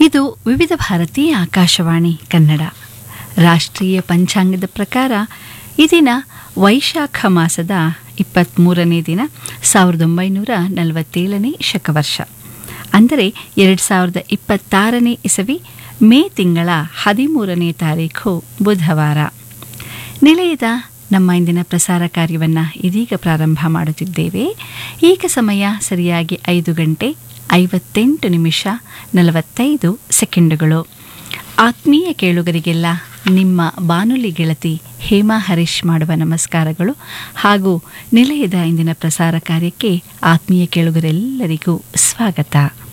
ಇದು ವಿವಿಧ ಭಾರತಿ ಆಕಾಶವಾಣಿ ಕನ್ನಡ ರಾಷ್ಟ್ರೀಯ ಪಂಚಾಂಗದ ಪ್ರಕಾರ ಈ ದಿನ ವೈಶಾಖ ಮಾಸದ ಇಪ್ಪತ್ತ್ಮೂರನೇ ದಿನ ಸಾವಿರದ ಒಂಬೈನೂರ ನಲವತ್ತೇಳನೇ ಶಕವರ್ಷ ಅಂದರೆ ಎರಡು ಸಾವಿರದ ಇಪ್ಪತ್ತಾರನೇ ಇಸವಿ ಮೇ ತಿಂಗಳ ಹದಿಮೂರನೇ ತಾರೀಖು ಬುಧವಾರ ನಿಲಯದ ನಮ್ಮ ಇಂದಿನ ಪ್ರಸಾರ ಕಾರ್ಯವನ್ನು ಇದೀಗ ಪ್ರಾರಂಭ ಮಾಡುತ್ತಿದ್ದೇವೆ ಈಗ ಸಮಯ ಸರಿಯಾಗಿ ಐದು ಗಂಟೆ ಐವತ್ತೆಂಟು ನಿಮಿಷ ನಲವತ್ತೈದು ಸೆಕೆಂಡುಗಳು ಆತ್ಮೀಯ ಕೇಳುಗರಿಗೆಲ್ಲ ನಿಮ್ಮ ಬಾನುಲಿ ಗೆಳತಿ ಹೇಮಾ ಹರೀಶ್ ಮಾಡುವ ನಮಸ್ಕಾರಗಳು ಹಾಗೂ ನಿಲಯದ ಇಂದಿನ ಪ್ರಸಾರ ಕಾರ್ಯಕ್ಕೆ ಆತ್ಮೀಯ ಕೇಳುಗರೆಲ್ಲರಿಗೂ ಸ್ವಾಗತ